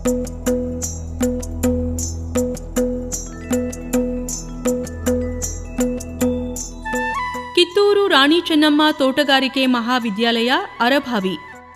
ಕಿತ್ತೂರು ರಾಣಿ ಚೆನ್ನಮ್ಮ ತೋಟಗಾರಿಕೆ ಮಹಾವಿದ್ಯಾಲಯ ಅರಭಾವಿ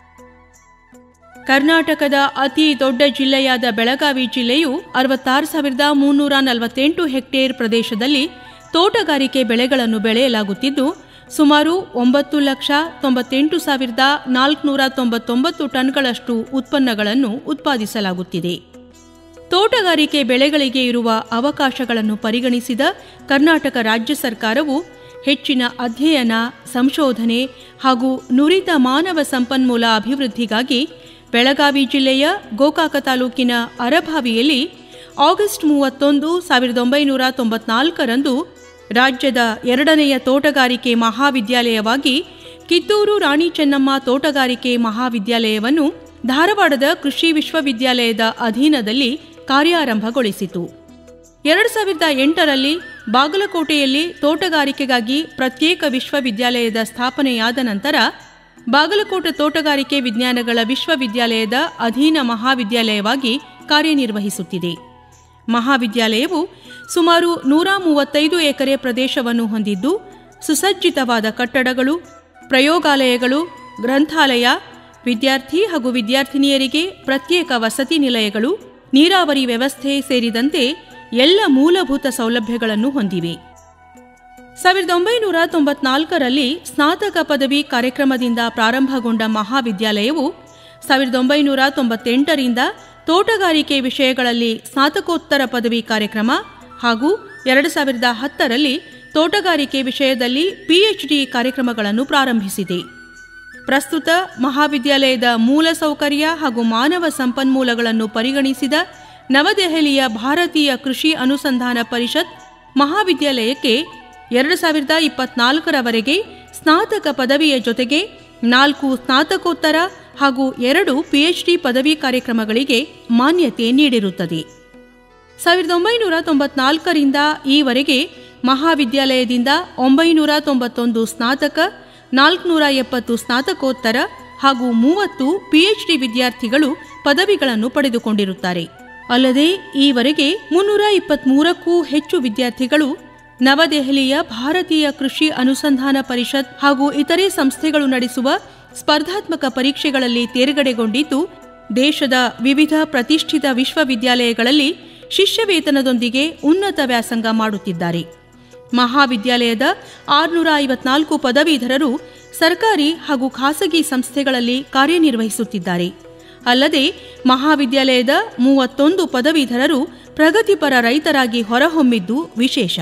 ಕರ್ನಾಟಕದ ಅತಿ ದೊಡ್ಡ ಜಿಲ್ಲೆಯಾದ ಬೆಳಗಾವಿ ಜಿಲ್ಲೆಯು ಅರವತ್ತಾರು ಸಾವಿರದ ಮುನ್ನೂರ ನಲವತ್ತೆಂಟು ಹೆಕ್ಟೇರ್ ಪ್ರದೇಶದಲ್ಲಿ ತೋಟಗಾರಿಕೆ ಬೆಳೆಗಳನ್ನು ಬೆಳೆಯಲಾಗುತ್ತಿದ್ದು ಸುಮಾರು ಒಂಬತ್ತು ಲಕ್ಷ ತೊಂಬತ್ತೆಂಟು ಸಾವಿರದ ನಾಲ್ಕುನೂರ ತೊಂಬತ್ತೊಂಬತ್ತು ಟನ್ಗಳಷ್ಟು ಉತ್ಪನ್ನಗಳನ್ನು ಉತ್ಪಾದಿಸಲಾಗುತ್ತಿದೆ ತೋಟಗಾರಿಕೆ ಬೆಳೆಗಳಿಗೆ ಇರುವ ಅವಕಾಶಗಳನ್ನು ಪರಿಗಣಿಸಿದ ಕರ್ನಾಟಕ ರಾಜ್ಯ ಸರ್ಕಾರವು ಹೆಚ್ಚಿನ ಅಧ್ಯಯನ ಸಂಶೋಧನೆ ಹಾಗೂ ನುರಿತ ಮಾನವ ಸಂಪನ್ಮೂಲ ಅಭಿವೃದ್ಧಿಗಾಗಿ ಬೆಳಗಾವಿ ಜಿಲ್ಲೆಯ ಗೋಕಾಕ ತಾಲೂಕಿನ ಅರಭಾವಿಯಲ್ಲಿ ಆಗಸ್ಟ್ ಮೂವತ್ತೊಂದು ಸಾವಿರದ ಒಂಬೈನೂರ ತೊಂಬತ್ನಾಲ್ಕರಂದು ರಾಜ್ಯದ ಎರಡನೆಯ ತೋಟಗಾರಿಕೆ ಮಹಾವಿದ್ಯಾಲಯವಾಗಿ ಕಿತ್ತೂರು ರಾಣಿ ಚೆನ್ನಮ್ಮ ತೋಟಗಾರಿಕೆ ಮಹಾವಿದ್ಯಾಲಯವನ್ನು ಧಾರವಾಡದ ಕೃಷಿ ವಿಶ್ವವಿದ್ಯಾಲಯದ ಅಧೀನದಲ್ಲಿ ಕಾರ್ಯಾರಂಭಗೊಳಿಸಿತು ಎರಡು ಸಾವಿರದ ಎಂಟರಲ್ಲಿ ಬಾಗಲಕೋಟೆಯಲ್ಲಿ ತೋಟಗಾರಿಕೆಗಾಗಿ ಪ್ರತ್ಯೇಕ ವಿಶ್ವವಿದ್ಯಾಲಯದ ಸ್ಥಾಪನೆಯಾದ ನಂತರ ಬಾಗಲಕೋಟೆ ತೋಟಗಾರಿಕೆ ವಿಜ್ಞಾನಗಳ ವಿಶ್ವವಿದ್ಯಾಲಯದ ಅಧೀನ ಮಹಾವಿದ್ಯಾಲಯವಾಗಿ ಕಾರ್ಯನಿರ್ವಹಿಸುತ್ತಿದೆ ಮಹಾವಿದ್ಯಾಲಯವು ಸುಮಾರು ನೂರ ಮೂವತ್ತೈದು ಎಕರೆ ಪ್ರದೇಶವನ್ನು ಹೊಂದಿದ್ದು ಸುಸಜ್ಜಿತವಾದ ಕಟ್ಟಡಗಳು ಪ್ರಯೋಗಾಲಯಗಳು ಗ್ರಂಥಾಲಯ ವಿದ್ಯಾರ್ಥಿ ಹಾಗೂ ವಿದ್ಯಾರ್ಥಿನಿಯರಿಗೆ ಪ್ರತ್ಯೇಕ ವಸತಿ ನಿಲಯಗಳು ನೀರಾವರಿ ವ್ಯವಸ್ಥೆ ಸೇರಿದಂತೆ ಎಲ್ಲ ಮೂಲಭೂತ ಸೌಲಭ್ಯಗಳನ್ನು ಹೊಂದಿವೆ ಸಾವಿರದ ಒಂಬೈನೂರ ತೊಂಬತ್ನಾಲ್ಕರಲ್ಲಿ ಸ್ನಾತಕ ಪದವಿ ಕಾರ್ಯಕ್ರಮದಿಂದ ಪ್ರಾರಂಭಗೊಂಡ ಮಹಾವಿದ್ಯಾಲಯವು ಸಾವಿರದ ಒಂಬೈನೂರ ತೊಂಬತ್ತೆಂಟರಿಂದ ತೋಟಗಾರಿಕೆ ವಿಷಯಗಳಲ್ಲಿ ಸ್ನಾತಕೋತ್ತರ ಪದವಿ ಕಾರ್ಯಕ್ರಮ ಹಾಗೂ ಎರಡು ಸಾವಿರದ ಹತ್ತರಲ್ಲಿ ತೋಟಗಾರಿಕೆ ವಿಷಯದಲ್ಲಿ ಪಿಎಚ್ಡಿ ಕಾರ್ಯಕ್ರಮಗಳನ್ನು ಪ್ರಾರಂಭಿಸಿದೆ ಪ್ರಸ್ತುತ ಮಹಾವಿದ್ಯಾಲಯದ ಮೂಲಸೌಕರ್ಯ ಹಾಗೂ ಮಾನವ ಸಂಪನ್ಮೂಲಗಳನ್ನು ಪರಿಗಣಿಸಿದ ನವದೆಹಲಿಯ ಭಾರತೀಯ ಕೃಷಿ ಅನುಸಂಧಾನ ಪರಿಷತ್ ಮಹಾವಿದ್ಯಾಲಯಕ್ಕೆ ಎರಡು ಸಾವಿರದ ಇಪ್ಪತ್ನಾಲ್ಕರವರೆಗೆ ಸ್ನಾತಕ ಪದವಿಯ ಜೊತೆಗೆ ನಾಲ್ಕು ಸ್ನಾತಕೋತ್ತರ ಹಾಗೂ ಎರಡು ಪಿಎಚ್ಡಿ ಪದವಿ ಕಾರ್ಯಕ್ರಮಗಳಿಗೆ ಮಾನ್ಯತೆ ನೀಡಿರುತ್ತದೆ ಸಾವಿರದ ಒಂಬೈನೂರ ತೊಂಬತ್ನಾಲ್ಕರಿಂದ ಈವರೆಗೆ ಮಹಾವಿದ್ಯಾಲಯದಿಂದ ಒಂಬೈನೂರ ತೊಂಬತ್ತೊಂದು ಸ್ನಾತಕ ನಾಲ್ಕುನೂರ ಎಪ್ಪತ್ತು ಸ್ನಾತಕೋತ್ತರ ಹಾಗೂ ಮೂವತ್ತು ಪಿಎಚ್ಡಿ ವಿದ್ಯಾರ್ಥಿಗಳು ಪದವಿಗಳನ್ನು ಪಡೆದುಕೊಂಡಿರುತ್ತಾರೆ ಅಲ್ಲದೆ ಈವರೆಗೆ ಮುನ್ನೂರ ಇಪ್ಪತ್ಮೂರಕ್ಕೂ ಹೆಚ್ಚು ವಿದ್ಯಾರ್ಥಿಗಳು ನವದೆಹಲಿಯ ಭಾರತೀಯ ಕೃಷಿ ಅನುಸಂಧಾನ ಪರಿಷತ್ ಹಾಗೂ ಇತರೆ ಸಂಸ್ಥೆಗಳು ನಡೆಸುವ ಸ್ಪರ್ಧಾತ್ಮಕ ಪರೀಕ್ಷೆಗಳಲ್ಲಿ ತೇರ್ಗಡೆಗೊಂಡಿದ್ದು ದೇಶದ ವಿವಿಧ ಪ್ರತಿಷ್ಠಿತ ವಿಶ್ವವಿದ್ಯಾಲಯಗಳಲ್ಲಿ ಶಿಷ್ಯ ವೇತನದೊಂದಿಗೆ ಉನ್ನತ ವ್ಯಾಸಂಗ ಮಾಡುತ್ತಿದ್ದಾರೆ ಮಹಾವಿದ್ಯಾಲಯದ ಆರುನೂರ ಐವತ್ನಾಲ್ಕು ಪದವೀಧರರು ಸರ್ಕಾರಿ ಹಾಗೂ ಖಾಸಗಿ ಸಂಸ್ಥೆಗಳಲ್ಲಿ ಕಾರ್ಯನಿರ್ವಹಿಸುತ್ತಿದ್ದಾರೆ ಅಲ್ಲದೆ ಮಹಾವಿದ್ಯಾಲಯದ ಮೂವತ್ತೊಂದು ಪದವೀಧರರು ಪ್ರಗತಿಪರ ರೈತರಾಗಿ ಹೊರಹೊಮ್ಮಿದ್ದು ವಿಶೇಷ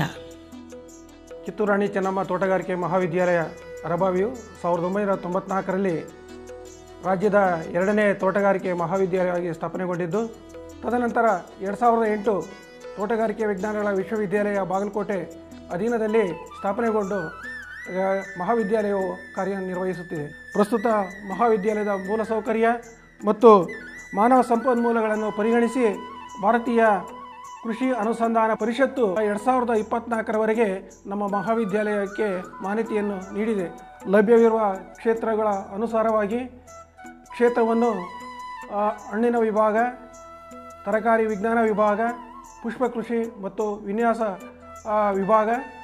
ಕಿತ್ತೂರು ರಾಣಿ ಚೆನ್ನಮ್ಮ ತೋಟಗಾರಿಕೆ ಮಹಾವಿದ್ಯಾಲಯ ಅರಭಾವಿಯು ಸಾವಿರದ ಒಂಬೈನೂರ ತೊಂಬತ್ನಾಲ್ಕರಲ್ಲಿ ರಾಜ್ಯದ ಎರಡನೇ ತೋಟಗಾರಿಕೆ ಮಹಾವಿದ್ಯಾಲಯವಾಗಿ ಸ್ಥಾಪನೆಗೊಂಡಿದ್ದು ತದನಂತರ ಎರಡು ಸಾವಿರದ ಎಂಟು ತೋಟಗಾರಿಕೆ ವಿಜ್ಞಾನಗಳ ವಿಶ್ವವಿದ್ಯಾಲಯ ಬಾಗಲಕೋಟೆ ಅಧೀನದಲ್ಲಿ ಸ್ಥಾಪನೆಗೊಂಡು ಆ, ಮಹಾವಿದ್ಯಾಲಯವು ಕಾರ್ಯನಿರ್ವಹಿಸುತ್ತಿದೆ ಪ್ರಸ್ತುತ ಮಹಾವಿದ್ಯಾಲಯದ ಮೂಲಸೌಕರ್ಯ ಮತ್ತು ಮಾನವ ಸಂಪನ್ಮೂಲಗಳನ್ನು ಪರಿಗಣಿಸಿ ಭಾರತೀಯ ಕೃಷಿ ಅನುಸಂಧಾನ ಪರಿಷತ್ತು ಎರಡು ಸಾವಿರದ ಇಪ್ಪತ್ನಾಲ್ಕರವರೆಗೆ ನಮ್ಮ ಮಹಾವಿದ್ಯಾಲಯಕ್ಕೆ ಮಾನ್ಯತೆಯನ್ನು ನೀಡಿದೆ ಲಭ್ಯವಿರುವ ಕ್ಷೇತ್ರಗಳ ಅನುಸಾರವಾಗಿ ಕ್ಷೇತ್ರವನ್ನು ಆ, ಹಣ್ಣಿನ ವಿಭಾಗ ತರಕಾರಿ ವಿಜ್ಞಾನ ವಿಭಾಗ ಪುಷ್ಪ ಕೃಷಿ ಮತ್ತು ವಿನ್ಯಾಸ ಆ, ವಿಭಾಗ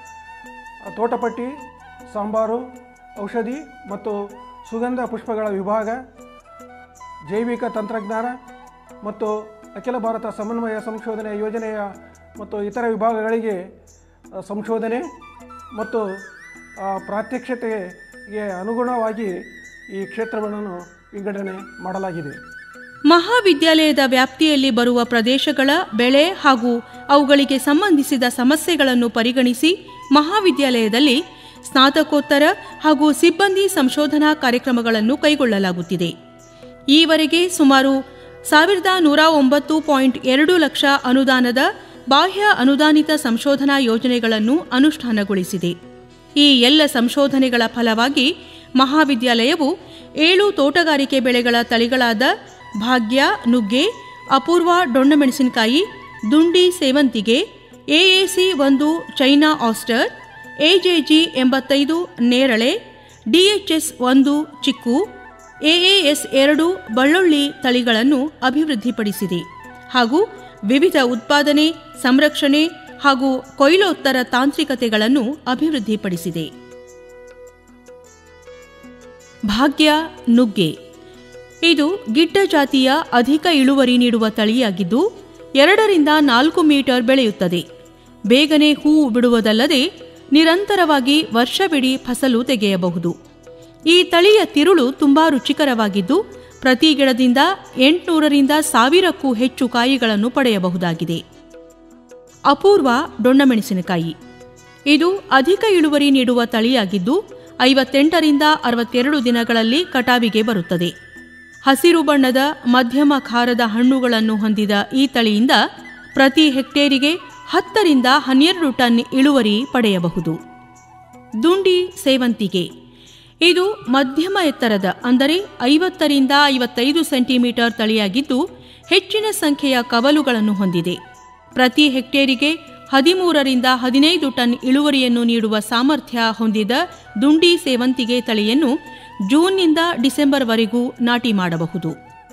ಆ, ತೋಟಪಟ್ಟಿ ಸಾಂಬಾರು ಔಷಧಿ ಮತ್ತು ಸುಗಂಧ ಪುಷ್ಪಗಳ ವಿಭಾಗ ಜೈವಿಕ ತಂತ್ರಜ್ಞಾನ ಮತ್ತು ಅಖಿಲ ಭಾರತ ಸಮನ್ವಯ ಸಂಶೋಧನೆ ಯೋಜನೆಯ ಮತ್ತು ಇತರ ವಿಭಾಗಗಳಿಗೆ ಆ, ಸಂಶೋಧನೆ ಮತ್ತು ಆ, ಪ್ರಾತ್ಯಕ್ಷತೆಗೆ ಅನುಗುಣವಾಗಿ ಈ ಕ್ಷೇತ್ರಗಳನ್ನು ವಿಂಗಡಣೆ ಮಾಡಲಾಗಿದೆ ಮಹಾವಿದ್ಯಾಲಯದ ವ್ಯಾಪ್ತಿಯಲ್ಲಿ ಬರುವ ಪ್ರದೇಶಗಳ ಬೆಳೆ ಹಾಗೂ ಅವುಗಳಿಗೆ ಸಂಬಂಧಿಸಿದ ಸಮಸ್ಯೆಗಳನ್ನು ಪರಿಗಣಿಸಿ ಮಹಾವಿದ್ಯಾಲಯದಲ್ಲಿ ಸ್ನಾತಕೋತ್ತರ ಹಾಗೂ ಸಿಬ್ಬಂದಿ ಸಂಶೋಧನಾ ಕಾರ್ಯಕ್ರಮಗಳನ್ನು ಕೈಗೊಳ್ಳಲಾಗುತ್ತಿದೆ ಈವರೆಗೆ ಸುಮಾರು ಸಾವಿರದ ನೂರ ಒಂಬತ್ತು ಪಾಯಿಂಟ್ ಎರಡು ಲಕ್ಷ ಅನುದಾನದ ಬಾಹ್ಯ ಅನುದಾನಿತ ಸಂಶೋಧನಾ ಯೋಜನೆಗಳನ್ನು ಅನುಷ್ಠಾನಗೊಳಿಸಿದೆ ಈ ಎಲ್ಲ ಸಂಶೋಧನೆಗಳ ಫಲವಾಗಿ ಮಹಾವಿದ್ಯಾಲಯವು ಏಳು ತೋಟಗಾರಿಕೆ ಬೆಳೆಗಳ ತಳಿಗಳಾದ ಭಾಗ್ಯ ನುಗ್ಗೆ ಅಪೂರ್ವ ಡೊಣ್ಣಮೆಣಸಿನಕಾಯಿ ದುಂಡಿ ಸೇವಂತಿಗೆ ಎಎಸಿ ಒಂದು ಚೈನಾ ಆಸ್ಟರ್ ಎಜೆಜಿ ಎಂಬತ್ತೈದು ನೇರಳೆ ಡಿಎಚ್ಎಸ್ ಒಂದು ಚಿಕ್ಕು ಎಎಎಸ್ ಎರಡು ಬಳ್ಳುಳ್ಳಿ ತಳಿಗಳನ್ನು ಅಭಿವೃದ್ಧಿಪಡಿಸಿದೆ ಹಾಗೂ ವಿವಿಧ ಉತ್ಪಾದನೆ ಸಂರಕ್ಷಣೆ ಹಾಗೂ ಕೊಯ್ಲೋತ್ತರ ತಾಂತ್ರಿಕತೆಗಳನ್ನು ಅಭಿವೃದ್ಧಿಪಡಿಸಿದೆ ಭಾಗ್ಯ ನುಗ್ಗೆ ಇದು ಗಿಡ್ಡ ಜಾತಿಯ ಅಧಿಕ ಇಳುವರಿ ನೀಡುವ ತಳಿಯಾಗಿದ್ದು ಎರಡರಿಂದ ನಾಲ್ಕು ಮೀಟರ್ ಬೆಳೆಯುತ್ತದೆ ಬೇಗನೆ ಹೂವು ಬಿಡುವುದಲ್ಲದೆ ನಿರಂತರವಾಗಿ ವರ್ಷವಿಡೀ ಫಸಲು ತೆಗೆಯಬಹುದು ಈ ತಳಿಯ ತಿರುಳು ತುಂಬಾ ರುಚಿಕರವಾಗಿದ್ದು ಪ್ರತಿ ಗಿಡದಿಂದ ಎಂಟುನೂರರಿಂದ ಸಾವಿರಕ್ಕೂ ಹೆಚ್ಚು ಕಾಯಿಗಳನ್ನು ಪಡೆಯಬಹುದಾಗಿದೆ ಅಪೂರ್ವ ಡೊಣ್ಣಮೆಣಸಿನಕಾಯಿ ಇದು ಅಧಿಕ ಇಳುವರಿ ನೀಡುವ ತಳಿಯಾಗಿದ್ದು ಐವತ್ತೆಂಟರಿಂದ ಅರವತ್ತೆರಡು ದಿನಗಳಲ್ಲಿ ಕಟಾವಿಗೆ ಬರುತ್ತದೆ ಹಸಿರು ಬಣ್ಣದ ಮಧ್ಯಮ ಖಾರದ ಹಣ್ಣುಗಳನ್ನು ಹೊಂದಿದ ಈ ತಳಿಯಿಂದ ಪ್ರತಿ ಹೆಕ್ಟೇರಿಗೆ ಹತ್ತರಿಂದ ಹನ್ನೆರಡು ಟನ್ ಇಳುವರಿ ಪಡೆಯಬಹುದು ದುಂಡಿ ಸೇವಂತಿಗೆ ಇದು ಮಧ್ಯಮ ಎತ್ತರದ ಅಂದರೆ ಐವತ್ತರಿಂದ ಐವತ್ತೈದು ಸೆಂಟಿಮೀಟರ್ ತಳಿಯಾಗಿದ್ದು ಹೆಚ್ಚಿನ ಸಂಖ್ಯೆಯ ಕವಲುಗಳನ್ನು ಹೊಂದಿದೆ ಪ್ರತಿ ಹೆಕ್ಟೇರಿಗೆ ಹದಿಮೂರರಿಂದ ಹದಿನೈದು ಟನ್ ಇಳುವರಿಯನ್ನು ನೀಡುವ ಸಾಮರ್ಥ್ಯ ಹೊಂದಿದ ದುಂಡಿ ಸೇವಂತಿಗೆ ತಳಿಯನ್ನು ಜೂನ್ನಿಂದ ಡಿಸೆಂಬರ್ವರೆಗೂ ನಾಟಿ ಮಾಡಬಹುದು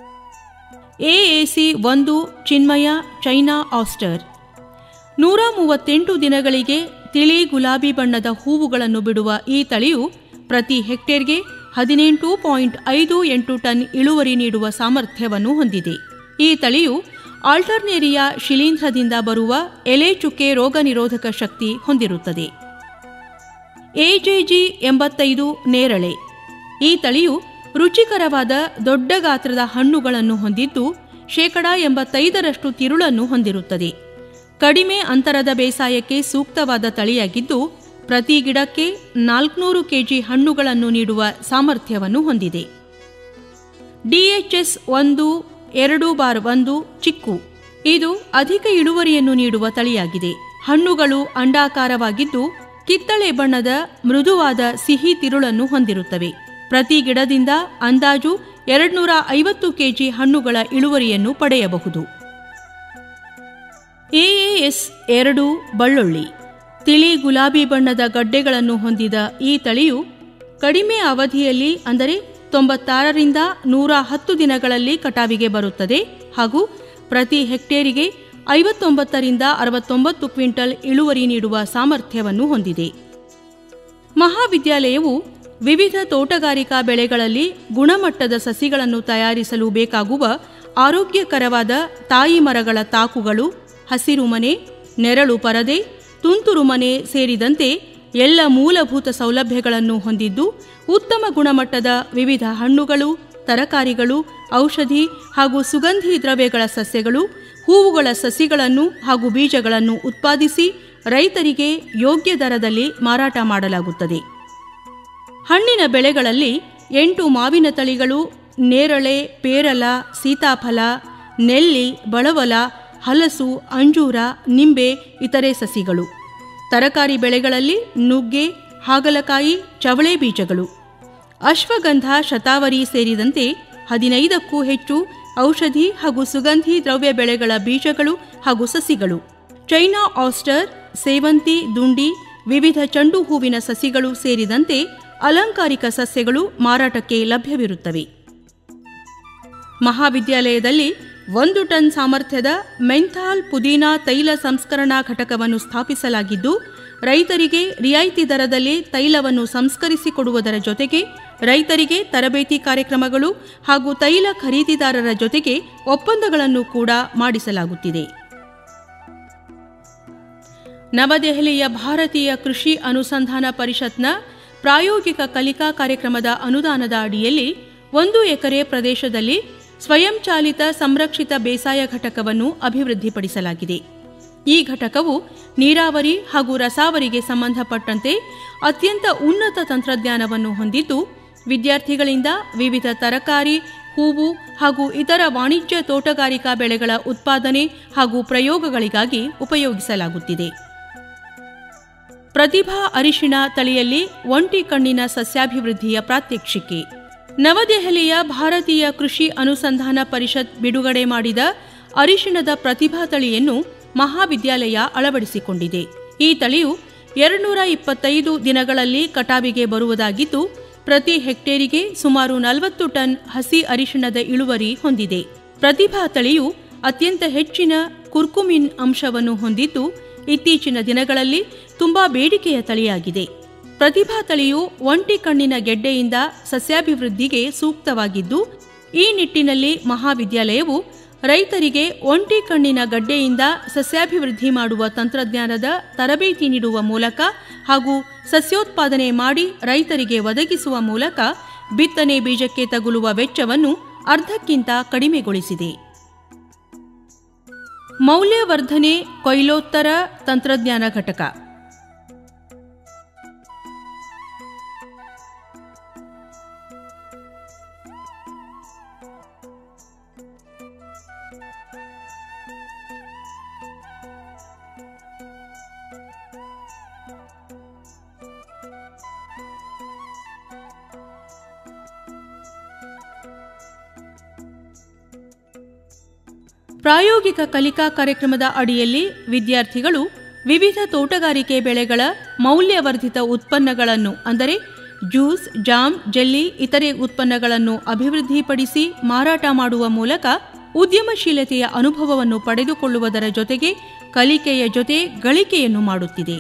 ಎಎಸಿ ಒಂದು ಚಿನ್ಮಯ ಚೈನಾ ಆಸ್ಟರ್ ನೂರ ಮೂವತ್ತೆಂಟು ದಿನಗಳಿಗೆ ತಿಳಿ ಗುಲಾಬಿ ಬಣ್ಣದ ಹೂವುಗಳನ್ನು ಬಿಡುವ ಈ ತಳಿಯು ಪ್ರತಿ ಹೆಕ್ಟೇರ್ಗೆ ಹದಿನೆಂಟು ಪಾಯಿಂಟ್ ಐದು ಎಂಟು ಟನ್ ಇಳುವರಿ ನೀಡುವ ಸಾಮರ್ಥ್ಯವನ್ನು ಹೊಂದಿದೆ ಈ ತಳಿಯು ಆಲ್ಟರ್ನೇರಿಯಾ ಶಿಲೀಂಧ್ರದಿಂದ ಬರುವ ಎಲೆ ಚುಕ್ಕೆ ರೋಗ ನಿರೋಧಕ ಶಕ್ತಿ ಹೊಂದಿರುತ್ತದೆ ಎಜೆಜಿ ಎಂಬತ್ತೈದು ನೇರಳೆ ಈ ತಳಿಯು ರುಚಿಕರವಾದ ದೊಡ್ಡ ಗಾತ್ರದ ಹಣ್ಣುಗಳನ್ನು ಹೊಂದಿದ್ದು ಶೇಕಡ ಎಂಬತ್ತೈದರಷ್ಟು ತಿರುಳನ್ನು ಹೊಂದಿರುತ್ತದೆ ಕಡಿಮೆ ಅಂತರದ ಬೇಸಾಯಕ್ಕೆ ಸೂಕ್ತವಾದ ತಳಿಯಾಗಿದ್ದು ಪ್ರತಿ ಗಿಡಕ್ಕೆ ನಾಲ್ಕುನೂರು ಕೆಜಿ ಹಣ್ಣುಗಳನ್ನು ನೀಡುವ ಸಾಮರ್ಥ್ಯವನ್ನು ಹೊಂದಿದೆ ಡಿಎಚ್ಎಸ್ ಒಂದು ಎರಡು ಬಾರ್ ಒಂದು ಚಿಕ್ಕು ಇದು ಅಧಿಕ ಇಳುವರಿಯನ್ನು ನೀಡುವ ತಳಿಯಾಗಿದೆ ಹಣ್ಣುಗಳು ಅಂಡಾಕಾರವಾಗಿದ್ದು ಕಿತ್ತಳೆ ಬಣ್ಣದ ಮೃದುವಾದ ಸಿಹಿ ತಿರುಳನ್ನು ಹೊಂದಿರುತ್ತವೆ ಪ್ರತಿ ಗಿಡದಿಂದ ಅಂದಾಜು ಎರಡ್ನೂರ ಐವತ್ತು ಕೆಜಿ ಹಣ್ಣುಗಳ ಇಳುವರಿಯನ್ನು ಪಡೆಯಬಹುದು ಎಎಎಸ್ ಎರಡು ಬಳ್ಳುಳ್ಳಿ ತಿಳಿ ಗುಲಾಬಿ ಬಣ್ಣದ ಗಡ್ಡೆಗಳನ್ನು ಹೊಂದಿದ ಈ ತಳಿಯು ಕಡಿಮೆ ಅವಧಿಯಲ್ಲಿ ಅಂದರೆ ತೊಂಬತ್ತಾರರಿಂದ ನೂರ ಹತ್ತು ದಿನಗಳಲ್ಲಿ ಕಟಾವಿಗೆ ಬರುತ್ತದೆ ಹಾಗೂ ಪ್ರತಿ ಹೆಕ್ಟೇರಿಗೆ ಐವತ್ತೊಂಬತ್ತರಿಂದ ಅರವತ್ತೊಂಬತ್ತು ಕ್ವಿಂಟಲ್ ಇಳುವರಿ ನೀಡುವ ಸಾಮರ್ಥ್ಯವನ್ನು ಹೊಂದಿದೆ ಮಹಾವಿದ್ಯಾಲಯವು ವಿವಿಧ ತೋಟಗಾರಿಕಾ ಬೆಳೆಗಳಲ್ಲಿ ಗುಣಮಟ್ಟದ ಸಸಿಗಳನ್ನು ತಯಾರಿಸಲು ಬೇಕಾಗುವ ಆರೋಗ್ಯಕರವಾದ ತಾಯಿ ಮರಗಳ ತಾಕುಗಳು ಹಸಿರು ಮನೆ ನೆರಳು ಪರದೆ ತುಂತುರು ಮನೆ ಸೇರಿದಂತೆ ಎಲ್ಲ ಮೂಲಭೂತ ಸೌಲಭ್ಯಗಳನ್ನು ಹೊಂದಿದ್ದು ಉತ್ತಮ ಗುಣಮಟ್ಟದ ವಿವಿಧ ಹಣ್ಣುಗಳು ತರಕಾರಿಗಳು ಔಷಧಿ ಹಾಗೂ ಸುಗಂಧಿ ದ್ರವ್ಯಗಳ ಸಸ್ಯಗಳು ಹೂವುಗಳ ಸಸಿಗಳನ್ನು ಹಾಗೂ ಬೀಜಗಳನ್ನು ಉತ್ಪಾದಿಸಿ ರೈತರಿಗೆ ಯೋಗ್ಯ ದರದಲ್ಲಿ ಮಾರಾಟ ಮಾಡಲಾಗುತ್ತದೆ ಹಣ್ಣಿನ ಬೆಳೆಗಳಲ್ಲಿ ಎಂಟು ಮಾವಿನ ತಳಿಗಳು ನೇರಳೆ ಪೇರಲ ಸೀತಾಫಲ ನೆಲ್ಲಿ ಬಳವಲ ಹಲಸು ಅಂಜೂರ ನಿಂಬೆ ಇತರೆ ಸಸಿಗಳು ತರಕಾರಿ ಬೆಳೆಗಳಲ್ಲಿ ನುಗ್ಗೆ ಹಾಗಲಕಾಯಿ ಚವಳೆ ಬೀಜಗಳು ಅಶ್ವಗಂಧ ಶತಾವರಿ ಸೇರಿದಂತೆ ಹದಿನೈದಕ್ಕೂ ಹೆಚ್ಚು ಔಷಧಿ ಹಾಗೂ ಸುಗಂಧಿ ದ್ರವ್ಯ ಬೆಳೆಗಳ ಬೀಜಗಳು ಹಾಗೂ ಸಸಿಗಳು ಚೈನಾ ಆಸ್ಟರ್ ಸೇವಂತಿ ದುಂಡಿ ವಿವಿಧ ಚೆಂಡು ಹೂವಿನ ಸಸಿಗಳು ಸೇರಿದಂತೆ ಅಲಂಕಾರಿಕ ಸಸ್ಯಗಳು ಮಾರಾಟಕ್ಕೆ ಲಭ್ಯವಿರುತ್ತವೆ ಮಹಾವಿದ್ಯಾಲಯದಲ್ಲಿ ಒಂದು ಟನ್ ಸಾಮರ್ಥ್ಯದ ಮೆಂಥಾಲ್ ಪುದೀನಾ ತೈಲ ಸಂಸ್ಕರಣಾ ಘಟಕವನ್ನು ಸ್ಥಾಪಿಸಲಾಗಿದ್ದು ರೈತರಿಗೆ ರಿಯಾಯಿತಿ ದರದಲ್ಲಿ ತೈಲವನ್ನು ಸಂಸ್ಕರಿಸಿಕೊಡುವುದರ ಜೊತೆಗೆ ರೈತರಿಗೆ ತರಬೇತಿ ಕಾರ್ಯಕ್ರಮಗಳು ಹಾಗೂ ತೈಲ ಖರೀದಿದಾರರ ಜೊತೆಗೆ ಒಪ್ಪಂದಗಳನ್ನು ಕೂಡ ಮಾಡಿಸಲಾಗುತ್ತಿದೆ ನವದೆಹಲಿಯ ಭಾರತೀಯ ಕೃಷಿ ಅನುಸಂಧಾನ ಪರಿಷತ್ನ ಪ್ರಾಯೋಗಿಕ ಕಲಿಕಾ ಕಾರ್ಯಕ್ರಮದ ಅನುದಾನದ ಅಡಿಯಲ್ಲಿ ಒಂದು ಎಕರೆ ಪ್ರದೇಶದಲ್ಲಿ ಸ್ವಯಂಚಾಲಿತ ಸಂರಕ್ಷಿತ ಬೇಸಾಯ ಘಟಕವನ್ನು ಅಭಿವೃದ್ಧಿಪಡಿಸಲಾಗಿದೆ ಈ ಘಟಕವು ನೀರಾವರಿ ಹಾಗೂ ರಸಾವರಿಗೆ ಸಂಬಂಧಪಟ್ಟಂತೆ ಅತ್ಯಂತ ಉನ್ನತ ತಂತ್ರಜ್ಞಾನವನ್ನು ಹೊಂದಿದ್ದು ವಿದ್ಯಾರ್ಥಿಗಳಿಂದ ವಿವಿಧ ತರಕಾರಿ ಹೂವು ಹಾಗೂ ಇತರ ವಾಣಿಜ್ಯ ತೋಟಗಾರಿಕಾ ಬೆಳೆಗಳ ಉತ್ಪಾದನೆ ಹಾಗೂ ಪ್ರಯೋಗಗಳಿಗಾಗಿ ಉಪಯೋಗಿಸಲಾಗುತ್ತಿದೆ ಪ್ರತಿಭಾ ಅರಿಶಿಣ ತಳಿಯಲ್ಲಿ ಒಂಟಿ ಕಣ್ಣಿನ ಸಸ್ಯಾಭಿವೃದ್ಧಿಯ ಪ್ರಾತ್ಯಕ್ಷಿಕೆ ನವದೆಹಲಿಯ ಭಾರತೀಯ ಕೃಷಿ ಅನುಸಂಧಾನ ಪರಿಷತ್ ಬಿಡುಗಡೆ ಮಾಡಿದ ಅರಿಶಿಣದ ಪ್ರತಿಭಾ ತಳಿಯನ್ನು ಮಹಾವಿದ್ಯಾಲಯ ಅಳವಡಿಸಿಕೊಂಡಿದೆ ಈ ತಳಿಯು ಎರಡ್ನೂರ ಇಪ್ಪತ್ತೈದು ದಿನಗಳಲ್ಲಿ ಕಟಾವಿಗೆ ಬರುವುದಾಗಿದ್ದು ಪ್ರತಿ ಹೆಕ್ಟೇರಿಗೆ ಸುಮಾರು ನಲವತ್ತು ಟನ್ ಹಸಿ ಅರಿಶಿಣದ ಇಳುವರಿ ಹೊಂದಿದೆ ಪ್ರತಿಭಾ ತಳಿಯು ಅತ್ಯಂತ ಹೆಚ್ಚಿನ ಕುರ್ಕುಮಿನ್ ಅಂಶವನ್ನು ಹೊಂದಿದ್ದು ಇತ್ತೀಚಿನ ದಿನಗಳಲ್ಲಿ ತುಂಬಾ ಬೇಡಿಕೆಯ ತಳಿಯಾಗಿದೆ ಪ್ರತಿಭಾ ತಳಿಯು ಒಂಟಿ ಕಣ್ಣಿನ ಗೆಡ್ಡೆಯಿಂದ ಸಸ್ಯಾಭಿವೃದ್ಧಿಗೆ ಸೂಕ್ತವಾಗಿದ್ದು ಈ ನಿಟ್ಟಿನಲ್ಲಿ ಮಹಾವಿದ್ಯಾಲಯವು ರೈತರಿಗೆ ಒಂಟಿ ಕಣ್ಣಿನ ಗಡ್ಡೆಯಿಂದ ಸಸ್ಯಾಭಿವೃದ್ಧಿ ಮಾಡುವ ತಂತ್ರಜ್ಞಾನದ ತರಬೇತಿ ನೀಡುವ ಮೂಲಕ ಹಾಗೂ ಸಸ್ಯೋತ್ಪಾದನೆ ಮಾಡಿ ರೈತರಿಗೆ ಒದಗಿಸುವ ಮೂಲಕ ಬಿತ್ತನೆ ಬೀಜಕ್ಕೆ ತಗುಲುವ ವೆಚ್ಚವನ್ನು ಅರ್ಧಕ್ಕಿಂತ ಕಡಿಮೆಗೊಳಿಸಿದೆ ಮೌಲ್ಯವರ್ಧನೆ ಕೊಯ್ಲೋತ್ತರ ತಂತ್ರಜ್ಞಾನ ಘಟಕ ಪ್ರಾಯೋಗಿಕ ಕಲಿಕಾ ಕಾರ್ಯಕ್ರಮದ ಅಡಿಯಲ್ಲಿ ವಿದ್ಯಾರ್ಥಿಗಳು ವಿವಿಧ ತೋಟಗಾರಿಕೆ ಬೆಳೆಗಳ ಮೌಲ್ಯವರ್ಧಿತ ಉತ್ಪನ್ನಗಳನ್ನು ಅಂದರೆ ಜ್ಯೂಸ್ ಜಾಮ್ ಜೆಲ್ಲಿ ಇತರೆ ಉತ್ಪನ್ನಗಳನ್ನು ಅಭಿವೃದ್ಧಿಪಡಿಸಿ ಮಾರಾಟ ಮಾಡುವ ಮೂಲಕ ಉದ್ಯಮಶೀಲತೆಯ ಅನುಭವವನ್ನು ಪಡೆದುಕೊಳ್ಳುವುದರ ಜೊತೆಗೆ ಕಲಿಕೆಯ ಜೊತೆ ಗಳಿಕೆಯನ್ನು ಮಾಡುತ್ತಿದೆ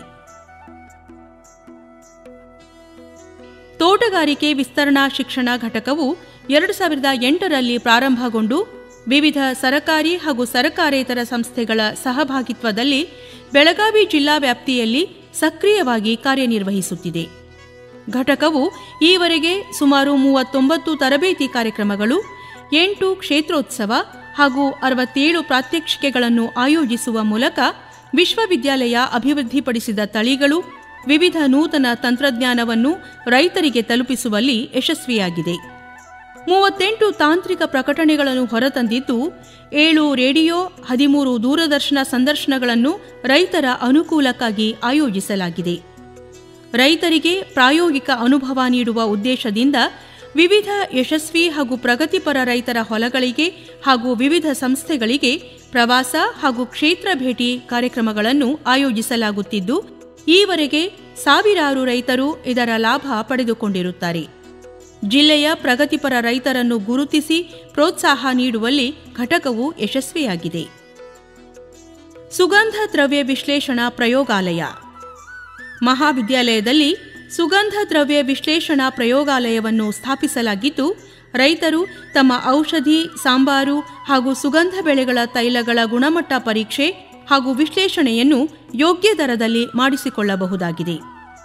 ತೋಟಗಾರಿಕೆ ವಿಸ್ತರಣಾ ಶಿಕ್ಷಣ ಘಟಕವು ಎರಡು ಸಾವಿರದ ಎಂಟರಲ್ಲಿ ಪ್ರಾರಂಭಗೊಂಡು ವಿವಿಧ ಸರಕಾರಿ ಹಾಗೂ ಸರಕಾರೇತರ ಸಂಸ್ಥೆಗಳ ಸಹಭಾಗಿತ್ವದಲ್ಲಿ ಬೆಳಗಾವಿ ಜಿಲ್ಲಾ ವ್ಯಾಪ್ತಿಯಲ್ಲಿ ಸಕ್ರಿಯವಾಗಿ ಕಾರ್ಯನಿರ್ವಹಿಸುತ್ತಿದೆ ಘಟಕವು ಈವರೆಗೆ ಸುಮಾರು ಮೂವತ್ತೊಂಬತ್ತು ತರಬೇತಿ ಕಾರ್ಯಕ್ರಮಗಳು ಎಂಟು ಕ್ಷೇತ್ರೋತ್ಸವ ಹಾಗೂ ಅರವತ್ತೇಳು ಪ್ರಾತ್ಯಕ್ಷಿಕೆಗಳನ್ನು ಆಯೋಜಿಸುವ ಮೂಲಕ ವಿಶ್ವವಿದ್ಯಾಲಯ ಅಭಿವೃದ್ಧಿಪಡಿಸಿದ ತಳಿಗಳು ವಿವಿಧ ನೂತನ ತಂತ್ರಜ್ಞಾನವನ್ನು ರೈತರಿಗೆ ತಲುಪಿಸುವಲ್ಲಿ ಯಶಸ್ವಿಯಾಗಿದೆ ಮೂವತ್ತೆಂಟು ತಾಂತ್ರಿಕ ಪ್ರಕಟಣೆಗಳನ್ನು ಹೊರತಂದಿದ್ದು ಏಳು ರೇಡಿಯೋ ಹದಿಮೂರು ದೂರದರ್ಶನ ಸಂದರ್ಶನಗಳನ್ನು ರೈತರ ಅನುಕೂಲಕ್ಕಾಗಿ ಆಯೋಜಿಸಲಾಗಿದೆ ರೈತರಿಗೆ ಪ್ರಾಯೋಗಿಕ ಅನುಭವ ನೀಡುವ ಉದ್ದೇಶದಿಂದ ವಿವಿಧ ಯಶಸ್ವಿ ಹಾಗೂ ಪ್ರಗತಿಪರ ರೈತರ ಹೊಲಗಳಿಗೆ ಹಾಗೂ ವಿವಿಧ ಸಂಸ್ಥೆಗಳಿಗೆ ಪ್ರವಾಸ ಹಾಗೂ ಕ್ಷೇತ್ರ ಭೇಟಿ ಕಾರ್ಯಕ್ರಮಗಳನ್ನು ಆಯೋಜಿಸಲಾಗುತ್ತಿದ್ದು ಈವರೆಗೆ ಸಾವಿರಾರು ರೈತರು ಇದರ ಲಾಭ ಪಡೆದುಕೊಂಡಿರುತ್ತಾರೆ ಜಿಲ್ಲೆಯ ಪ್ರಗತಿಪರ ರೈತರನ್ನು ಗುರುತಿಸಿ ಪ್ರೋತ್ಸಾಹ ನೀಡುವಲ್ಲಿ ಘಟಕವು ಯಶಸ್ವಿಯಾಗಿದೆ ಸುಗಂಧ ದ್ರವ್ಯ ವಿಶ್ಲೇಷಣಾ ಪ್ರಯೋಗಾಲಯ ಮಹಾವಿದ್ಯಾಲಯದಲ್ಲಿ ಸುಗಂಧ ದ್ರವ್ಯ ವಿಶ್ಲೇಷಣಾ ಪ್ರಯೋಗಾಲಯವನ್ನು ಸ್ಥಾಪಿಸಲಾಗಿದ್ದು ರೈತರು ತಮ್ಮ ಔಷಧಿ ಸಾಂಬಾರು ಹಾಗೂ ಸುಗಂಧ ಬೆಳೆಗಳ ತೈಲಗಳ ಗುಣಮಟ್ಟ ಪರೀಕ್ಷೆ ಹಾಗೂ ವಿಶ್ಲೇಷಣೆಯನ್ನು ಯೋಗ್ಯ ದರದಲ್ಲಿ ಮಾಡಿಸಿಕೊಳ್ಳಬಹುದಾಗಿದೆ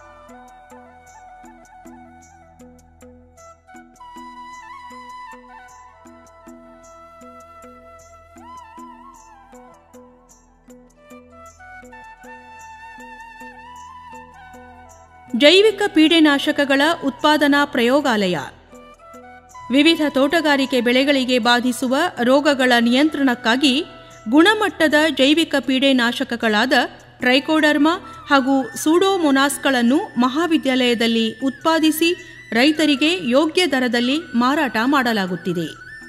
ಜೈವಿಕ ಪೀಡೆನಾಶಕಗಳ ಉತ್ಪಾದನಾ ಪ್ರಯೋಗಾಲಯ ವಿವಿಧ ತೋಟಗಾರಿಕೆ ಬೆಳೆಗಳಿಗೆ ಬಾಧಿಸುವ ರೋಗಗಳ ನಿಯಂತ್ರಣಕ್ಕಾಗಿ ಗುಣಮಟ್ಟದ ಜೈವಿಕ ಪೀಡೆನಾಶಕಗಳಾದ ಟ್ರೈಕೋಡರ್ಮಾ ಹಾಗೂ ಸೂಡೋಮೊನಾಸ್ಗಳನ್ನು ಮಹಾವಿದ್ಯಾಲಯದಲ್ಲಿ ಉತ್ಪಾದಿಸಿ ರೈತರಿಗೆ ಯೋಗ್ಯ ದರದಲ್ಲಿ ಮಾರಾಟ ಮಾಡಲಾಗುತ್ತಿದೆ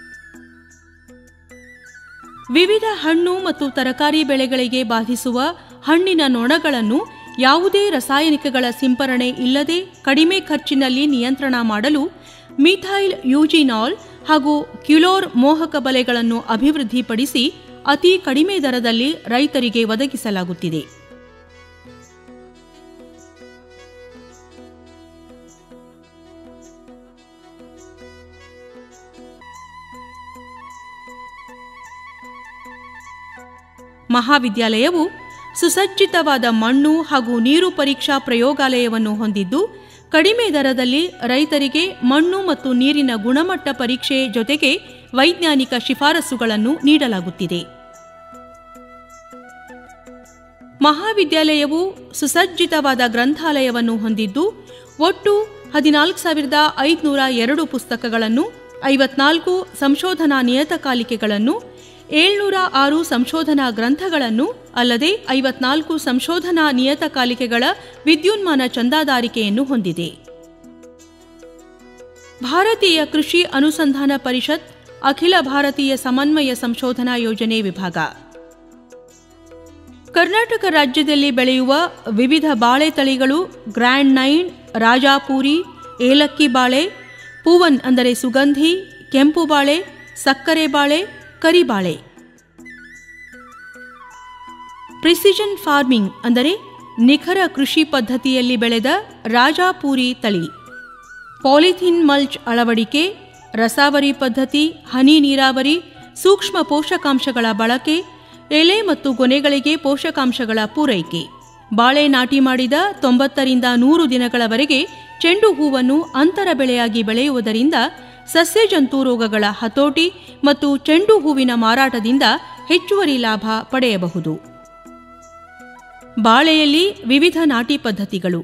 ವಿವಿಧ ಹಣ್ಣು ಮತ್ತು ತರಕಾರಿ ಬೆಳೆಗಳಿಗೆ ಬಾಧಿಸುವ ಹಣ್ಣಿನ ನೊಣಗಳನ್ನು ಯಾವುದೇ ರಾಸಾಯನಿಕಗಳ ಸಿಂಪರಣೆ ಇಲ್ಲದೆ ಕಡಿಮೆ ಖರ್ಚಿನಲ್ಲಿ ನಿಯಂತ್ರಣ ಮಾಡಲು ಮಿಥೈಲ್ ಯೂಜಿನಾಲ್ ಹಾಗೂ ಕ್ಯುಲೋರ್ ಮೋಹಕ ಬಲೆಗಳನ್ನು ಅಭಿವೃದ್ಧಿಪಡಿಸಿ ಅತಿ ಕಡಿಮೆ ದರದಲ್ಲಿ ರೈತರಿಗೆ ಒದಗಿಸಲಾಗುತ್ತಿದೆ ಮಹಾವಿದ್ಯಾಲಯವು ಸುಸಜ್ಜಿತವಾದ ಮಣ್ಣು ಹಾಗೂ ನೀರು ಪರೀಕ್ಷಾ ಪ್ರಯೋಗಾಲಯವನ್ನು ಹೊಂದಿದ್ದು ಕಡಿಮೆ ದರದಲ್ಲಿ ರೈತರಿಗೆ ಮಣ್ಣು ಮತ್ತು ನೀರಿನ ಗುಣಮಟ್ಟ ಪರೀಕ್ಷೆ ಜೊತೆಗೆ ವೈಜ್ಞಾನಿಕ ಶಿಫಾರಸುಗಳನ್ನು ನೀಡಲಾಗುತ್ತಿದೆ ಮಹಾವಿದ್ಯಾಲಯವು ಸುಸಜ್ಜಿತವಾದ ಗ್ರಂಥಾಲಯವನ್ನು ಹೊಂದಿದ್ದು ಒಟ್ಟು ಹದಿನಾಲ್ಕು ಸಾವಿರದ ಐದುನೂರ ಎರಡು ಪುಸ್ತಕಗಳನ್ನು ಐವತ್ನಾಲ್ಕು ಸಂಶೋಧನಾ ನಿಯತಕಾಲಿಕೆಗಳನ್ನು ಏಳ್ನೂರ ಆರು ಸಂಶೋಧನಾ ಗ್ರಂಥಗಳನ್ನು ಅಲ್ಲದೆ ಐವತ್ನಾಲ್ಕು ಸಂಶೋಧನಾ ನಿಯತಕಾಲಿಕೆಗಳ ವಿದ್ಯುನ್ಮಾನ ಚಂದಾದಾರಿಕೆಯನ್ನು ಹೊಂದಿದೆ ಭಾರತೀಯ ಕೃಷಿ ಅನುಸಂಧಾನ ಪರಿಷತ್ ಅಖಿಲ ಭಾರತೀಯ ಸಮನ್ವಯ ಸಂಶೋಧನಾ ಯೋಜನೆ ವಿಭಾಗ ಕರ್ನಾಟಕ ರಾಜ್ಯದಲ್ಲಿ ಬೆಳೆಯುವ ವಿವಿಧ ಬಾಳೆ ತಳಿಗಳು ಗ್ರ್ಯಾಂಡ್ ನೈನ್ ರಾಜಾಪೂರಿ ಏಲಕ್ಕಿ ಬಾಳೆ ಪೂವನ್ ಅಂದರೆ ಸುಗಂಧಿ ಕೆಂಪು ಬಾಳೆ ಸಕ್ಕರೆ ಬಾಳೆ ಕರಿಬಾಳೆ ಪ್ರಿಸಿಷನ್ ಫಾರ್ಮಿಂಗ್ ಅಂದರೆ ನಿಖರ ಕೃಷಿ ಪದ್ಧತಿಯಲ್ಲಿ ಬೆಳೆದ ರಾಜಾಪೂರಿ ತಳಿ ಪಾಲಿಥಿನ್ ಮಲ್ಚ್ ಅಳವಡಿಕೆ ರಸಾವರಿ ಪದ್ಧತಿ ಹನಿ ನೀರಾವರಿ ಸೂಕ್ಷ್ಮ ಪೋಷಕಾಂಶಗಳ ಬಳಕೆ ಎಲೆ ಮತ್ತು ಗೊನೆಗಳಿಗೆ ಪೋಷಕಾಂಶಗಳ ಪೂರೈಕೆ ಬಾಳೆ ನಾಟಿ ಮಾಡಿದ ತೊಂಬತ್ತರಿಂದ ನೂರು ದಿನಗಳವರೆಗೆ ಚೆಂಡು ಹೂವನ್ನು ಅಂತರ ಬೆಳೆಯಾಗಿ ಬೆಳೆಯುವುದರಿಂದ ಸಸ್ಯಜಂತು ರೋಗಗಳ ಹತೋಟಿ ಮತ್ತು ಚೆಂಡು ಹೂವಿನ ಮಾರಾಟದಿಂದ ಹೆಚ್ಚುವರಿ ಲಾಭ ಪಡೆಯಬಹುದು ಬಾಳೆಯಲ್ಲಿ ವಿವಿಧ ನಾಟಿ ಪದ್ಧತಿಗಳು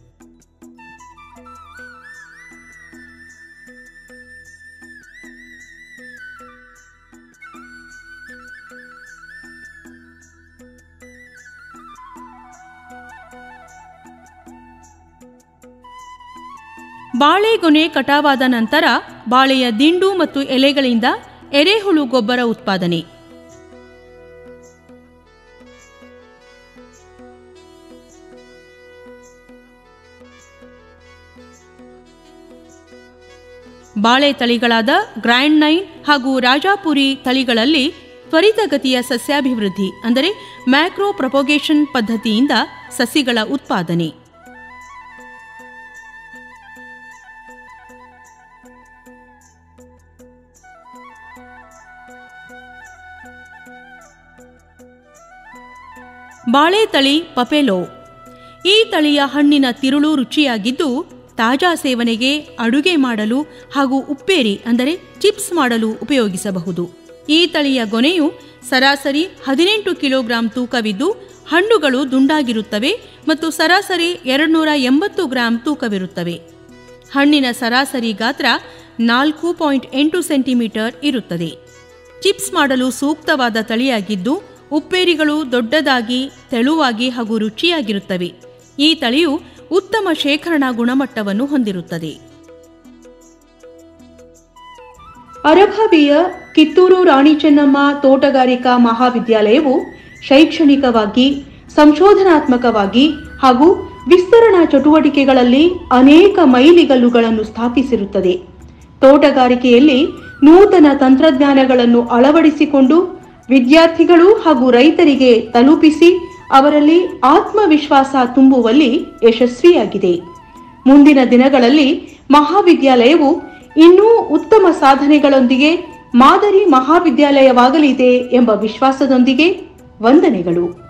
ಬಾಳೆಗೊನೆ ಕಟಾವಾದ ನಂತರ ಬಾಳೆಯ ದಿಂಡು ಮತ್ತು ಎಲೆಗಳಿಂದ ಎರೆಹುಳು ಗೊಬ್ಬರ ಉತ್ಪಾದನೆ ಬಾಳೆ ತಳಿಗಳಾದ ಗ್ರ್ಯಾಂಡ್ ನೈನ್ ಹಾಗೂ ರಾಜಾಪುರಿ ತಳಿಗಳಲ್ಲಿ ತ್ವರಿತಗತಿಯ ಸಸ್ಯಾಭಿವೃದ್ಧಿ ಅಂದರೆ ಮ್ಯಾಕ್ರೋ ಪ್ರೊಪೊಗೇಷನ್ ಪದ್ಧತಿಯಿಂದ ಸಸಿಗಳ ಉತ್ಪಾದನೆ ಬಾಳೆ ತಳಿ ಪಪೆಲೋ ಈ ತಳಿಯ ಹಣ್ಣಿನ ತಿರುಳು ರುಚಿಯಾಗಿದ್ದು ತಾಜಾ ಸೇವನೆಗೆ ಅಡುಗೆ ಮಾಡಲು ಹಾಗೂ ಉಪ್ಪೇರಿ ಅಂದರೆ ಚಿಪ್ಸ್ ಮಾಡಲು ಉಪಯೋಗಿಸಬಹುದು ಈ ತಳಿಯ ಗೊನೆಯು ಸರಾಸರಿ ಹದಿನೆಂಟು ಕಿಲೋಗ್ರಾಂ ತೂಕವಿದ್ದು ಹಣ್ಣುಗಳು ದುಂಡಾಗಿರುತ್ತವೆ ಮತ್ತು ಸರಾಸರಿ ಎರಡುನೂರ ಎಂಬತ್ತು ಗ್ರಾಂ ತೂಕವಿರುತ್ತವೆ ಹಣ್ಣಿನ ಸರಾಸರಿ ಗಾತ್ರ ನಾಲ್ಕು ಪಾಯಿಂಟ್ ಎಂಟು ಸೆಂಟಿಮೀಟರ್ ಇರುತ್ತದೆ ಚಿಪ್ಸ್ ಮಾಡಲು ಸೂಕ್ತವಾದ ತಳಿಯಾಗಿದ್ದು ಉಪ್ಪೇರಿಗಳು ದೊಡ್ಡದಾಗಿ ತೆಳುವಾಗಿ ಹಾಗೂ ರುಚಿಯಾಗಿರುತ್ತವೆ ಈ ತಳಿಯು ಉತ್ತಮ ಶೇಖರಣಾ ಗುಣಮಟ್ಟವನ್ನು ಹೊಂದಿರುತ್ತದೆ ಅರಭಾವಿಯ ಕಿತ್ತೂರು ರಾಣಿ ಚೆನ್ನಮ್ಮ ತೋಟಗಾರಿಕಾ ಮಹಾವಿದ್ಯಾಲಯವು ಶೈಕ್ಷಣಿಕವಾಗಿ ಸಂಶೋಧನಾತ್ಮಕವಾಗಿ ಹಾಗೂ ವಿಸ್ತರಣಾ ಚಟುವಟಿಕೆಗಳಲ್ಲಿ ಅನೇಕ ಮೈಲಿಗಲ್ಲುಗಳನ್ನು ಸ್ಥಾಪಿಸಿರುತ್ತದೆ ತೋಟಗಾರಿಕೆಯಲ್ಲಿ ನೂತನ ತಂತ್ರಜ್ಞಾನಗಳನ್ನು ಅಳವಡಿಸಿಕೊಂಡು ವಿದ್ಯಾರ್ಥಿಗಳು ಹಾಗೂ ರೈತರಿಗೆ ತಲುಪಿಸಿ ಅವರಲ್ಲಿ ಆತ್ಮವಿಶ್ವಾಸ ತುಂಬುವಲ್ಲಿ ಯಶಸ್ವಿಯಾಗಿದೆ ಮುಂದಿನ ದಿನಗಳಲ್ಲಿ ಮಹಾವಿದ್ಯಾಲಯವು ಇನ್ನೂ ಉತ್ತಮ ಸಾಧನೆಗಳೊಂದಿಗೆ ಮಾದರಿ ಮಹಾವಿದ್ಯಾಲಯವಾಗಲಿದೆ ಎಂಬ ವಿಶ್ವಾಸದೊಂದಿಗೆ ವಂದನೆಗಳು